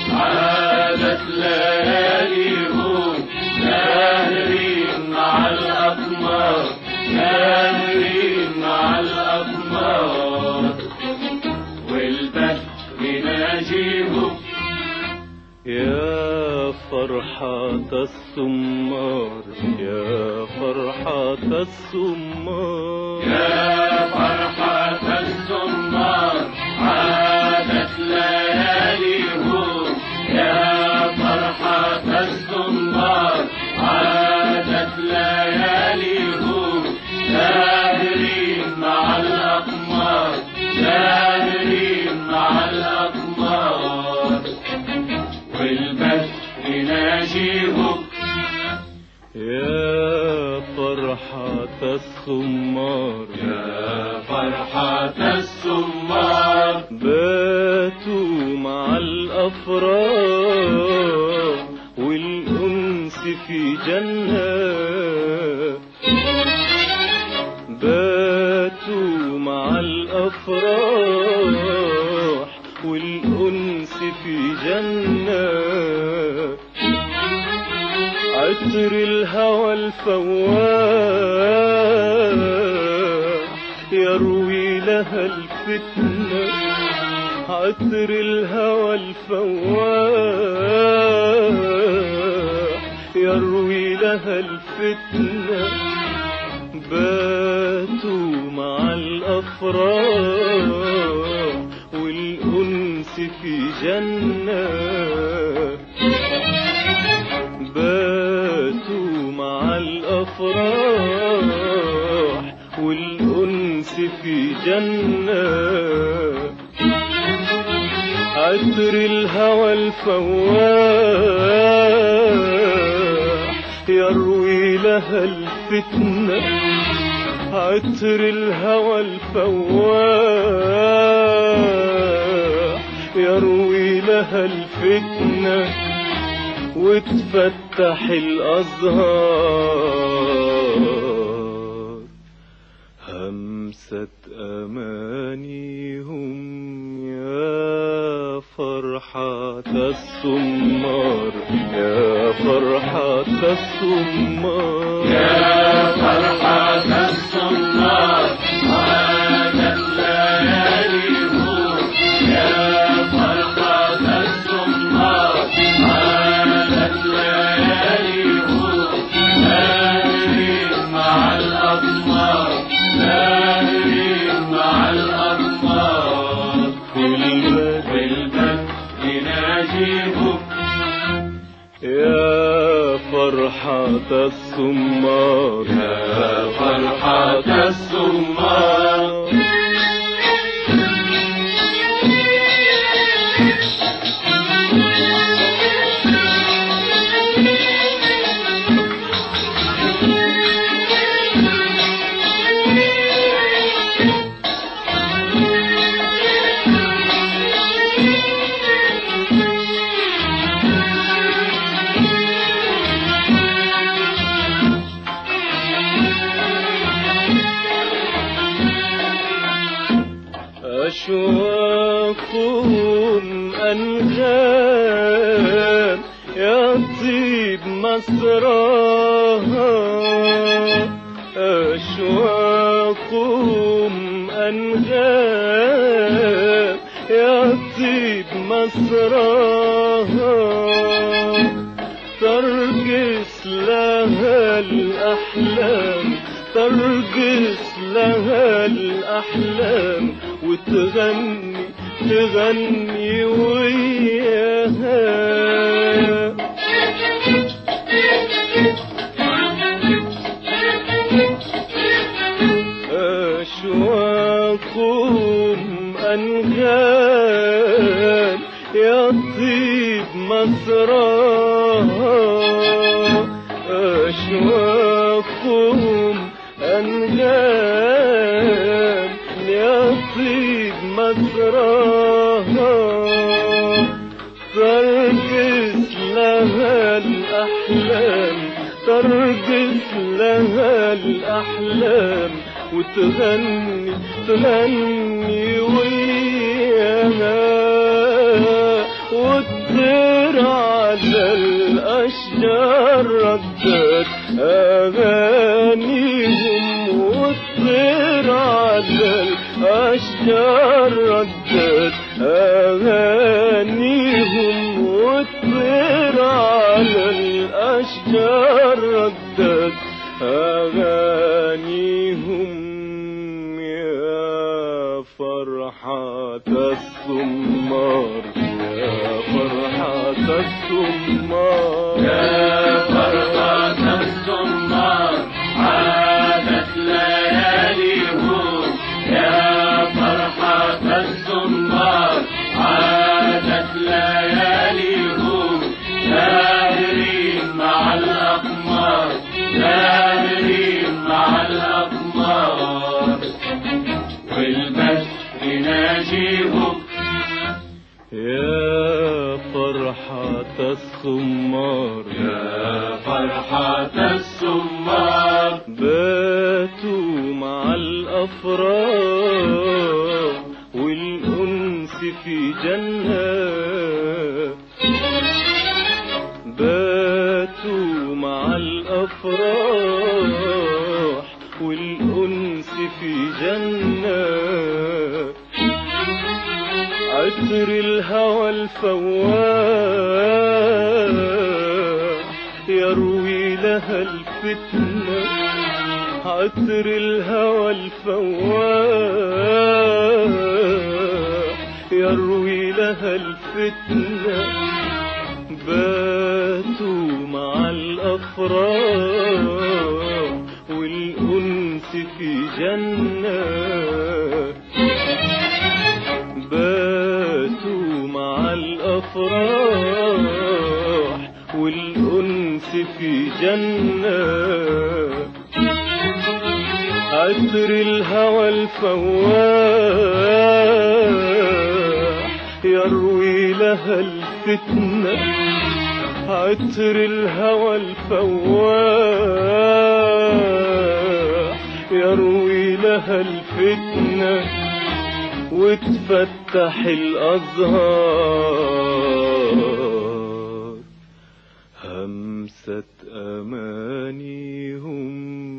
عادت لياليهم ساهرين مع الأقمار ساهرين مع الأقمار والبدر ناجيهم يا فرحة السمار يا فرحة السمار يا فرحة الزمار عادت لياليهم يا فرحة الزمار عادت لياليهم ساهرين مع الأقمار ساهرين مع الأقمار والبدر ناجيهم يا فرحة السمار يا فرحة السمار باتوا مع الأفراح والأنس في جنة باتوا مع الأفراح والأنس في جنة عطر الهوى الفواح يروي لها الفتنة عطر الهوى الفواح يروي لها الفتنة باتوا مع الأفراح والأنس في جنة باتوا مع الأفراح والأنس في جنة عطر الهوى الفواح يروي لها الفتنة عطر الهوى الفواح يروي لها الفتنه وتفتح الأزهار همسة أمانيهم يا فرحة السمار يا فرحة السمار يا فرحة السمار عادت لياليهم يا فرحة السمار عادت لياليهم ساهرين مع الأقمار ساهرين مع الأقمار والبدر يناجيهم يا فرحة السمار يا فرحة السمار أشواقهم أنغام يا طيب مسراها أشواقهم أنغام يا طيب مسراها ترقص لها الأحلام ترقص لها الأحلام وتغني تغني وياها أشواقهم أنغام يا طيب مسراها أشواقهم أنغام يا طيب مسراها ترقص لها الأحلام ترقص لها الأحلام وتغني تغني وياها وت والطير على الأشجار ردت أغانيهم والطير على الأشجار ردت أغانيهم والطير على الأشجار ردت أغانيهم يا فرحة السمار يا فرحة السمار يا فرحة السمار عادت لياليهم يا فرحة السمار عادت لياليهم ساهرين مع الأقمار ساهرين مع الأقمار والبدر يناجيهم يا فرحة السمار يا فرحة السمار باتوا مع الأفراح والأنس في جنة باتوا مع الأفراح والأنس في جنة عطر الهوى الفواح يروي لها الفتنة عطر الهوى الفواح يروي لها الفتنة باتوا مع الأفراح والأنس في جنة باتوا مع الأفراح والأنس في جنة عطر الهوى الفواح يروي لها الفتنة عطر الهوى الفواح يروي لها الفتنة وتفتح الأزهار همسة أمانيهم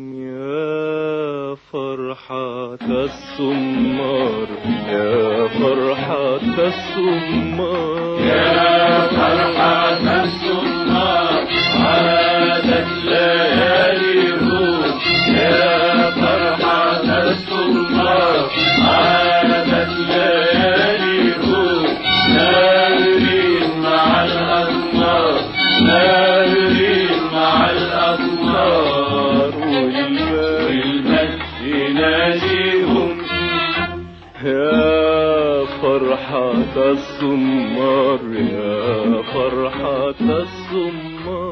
يا فرحة السمار يا فرحة السمار يا فرحة السمار عادت لياليهم يا فرحة السمار عادت لياليهم نارين مع الأقمار نارين مع الأقمار والمجد يناديهم يا فرحة السمار يا فرحة السمار